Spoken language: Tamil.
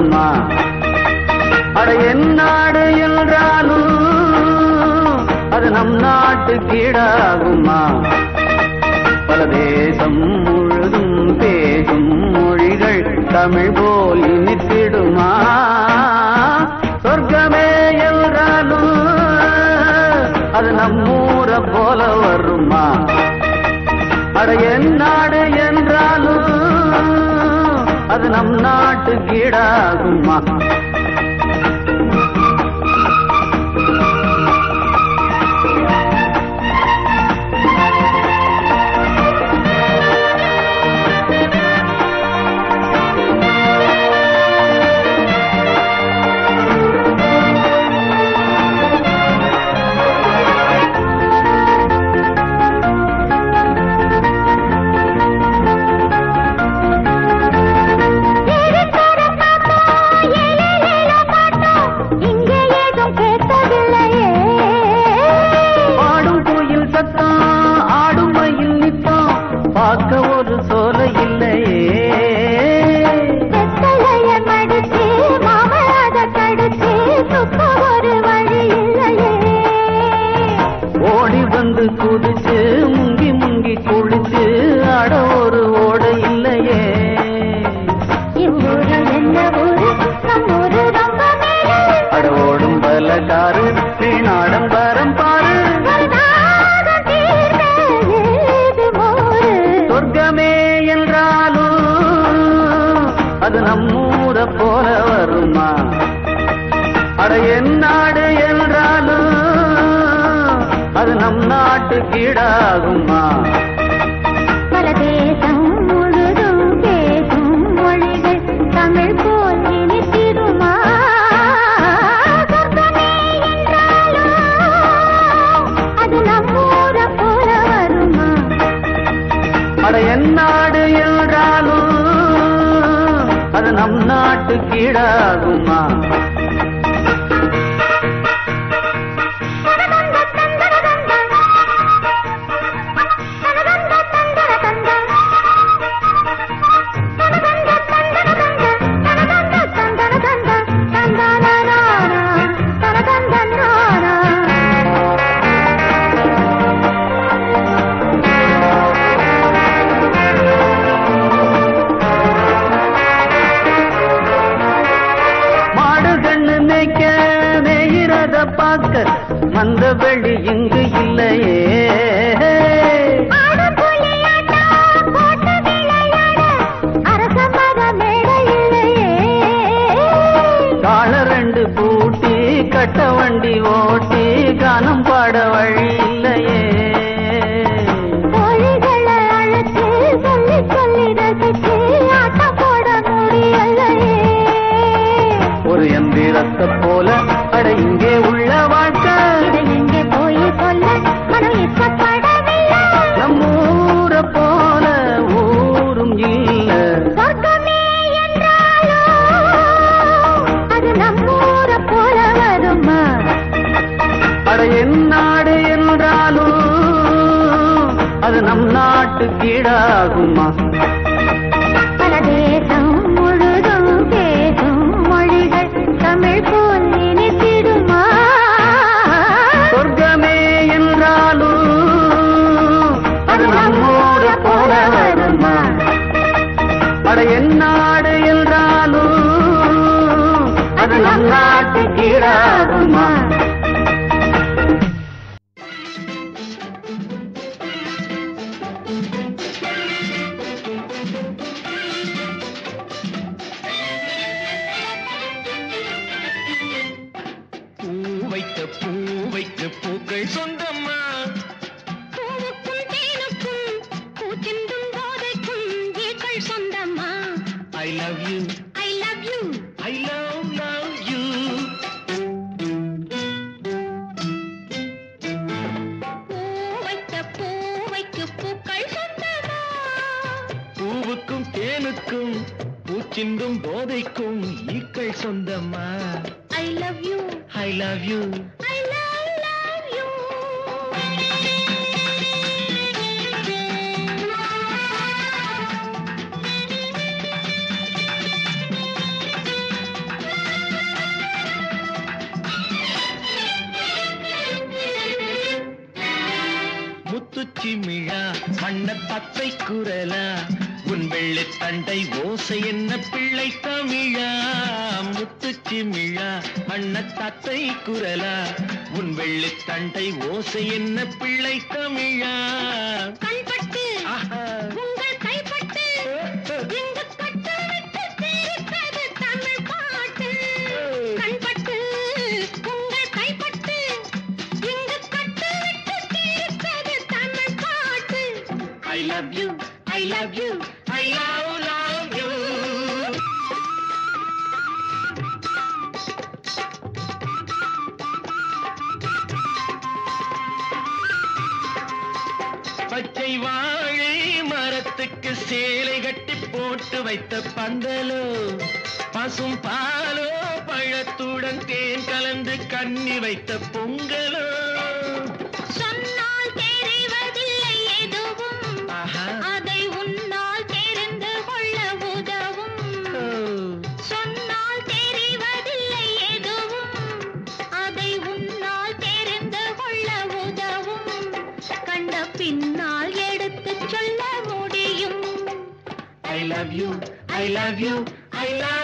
வருமா அட என் நாடு என்றாலும் அது நம் நாட்டு கீழாகுமா பல தேசம் முழுதும் பேசும் மொழிகள் தமிழ் போல் இனித்திடுமா சொர்க்கமே என்றாலும் அது நம்மூர போல வருமா அட என் நாடு என்றாலும் அது நம் நாட்டு கீழாகுமா இங்கே ஏதும் கேட்கவில்லையே பாடும் கோயில் சத்தம் ஆடும் மயில் நித்தம் பார்க்க ஒரு சோலை இல்லையே வெத்தலைய மடிச்சு மாமலாத கடிச்சு சுத்த ஒரு வழி இல்லையே ஓடி வந்து குதிச்சு முங்கி முங்கி குளிச்சு ஆட ஒரு ஓடை இல்லையே இவ்வூரு என்ன ஊரு நம்மூரு ரொம்ப மேலே அட ஓடும் பலகாரு வீணாடம் வரம் பாரு நாகம் தீர்ந்தது இது மோரு சொர்க்கமே என்றாலும் அது நம்மூர போல வருமா அட என் நாடு என்றாலும் அது நம் நாட்டு கீழாகுமா பல தேசம் முழுதும் பேசும் மொழிகள் தமிழ் போல் இனித்திருமா சொர்க்கமே என்றாலும் அது நம்மூர போல வருமா அட என் நாடு என்றாலும் அது நம் நாட்டு கீழாகுமா மாடு கண்ணு மேய்க்க மேயிறத பார்க்க மந்த வெளி இங்கு இல்லையே கால ரெண்டு பூட்டி கட்ட வண்டி ஓட்டி கானம் பாட வழி இல்லையே ஒரு எந்திரத்தை போல அட இங்கே உள்ள வாழ்க்கை நம்ம ஊரை போல ஊரும் இல்ல சொர்க்கமே என்றாலும் அது நம்மூர போல வருமா அட என் நாடு என்றாலும் அது நம் நாட்டு கீழாகுமா பல தேசம் முழுதும் பேசும் மொழிகள் தமிழ் போல் நினைத்திடுமா சொர்க்கமே என்றாலும் அது நம்மோட போல வருமா அட என் நாடு என்றாலும் அது நம் நாட்டு கீழாகுமா பூ வைத்த பூ வைத்த பூக்கள் சொந்தம்மா பூவுக்கும் தேனுக்கும் பூச்சிந்தும் போதைக்கும் ஈக்கள் சொந்தமா I love you I love you I love love you பூ வைத்த பூவைக்கு பூக்கள் சொந்தமா பூவுக்கும் தேனுக்கும் பூச்சிந்தும் போதைக்கும் ஈக்கள் சொந்தம்மா I love you I love you I love love you குரலா உன் வெள்ளி தண்டை ஓசை என்ன பிள்ளை தமிழா முத்துச்சி மிழா அண்ண தத்தை குரலா உன் வெள்ளி தண்டை ஓசை என்ன பிள்ளை தமிழா கண்பட்டு ஆஹா. உங்கள் கைப்பட்டு இங்கு கட்டவிட்டு தீர்த்தது தமிழ் பாட்டு கண்பட்டு உங்கள் கைப்பட்டு இங்கு கட்டவிட்டு தீர்த்தது தமிழ் பாட்டு I love you, I love you, I love, love you. பச்சை வாழை மரத்துக்கு சேலை கட்டி போட்டு வைத்த பந்தலோ பசும் பாலோ பழத்துடன் தேன் கலந்து கண்ணி வைத்த பொங்கலோ சொன்னால் தெரிவதில்லை எதுவும் ஆஹா. அதை உன்னால் தெரிந்து கொள்ள உதவும் ஓ. சொன்னால் தெரிவதில்லை எதுவும் அதை உன்னால் தெரிந்து கொள்ள உதவும் கண்ட பின்னால் எடுத்துச் சொல்ல முடியும் I love you, I love you, I love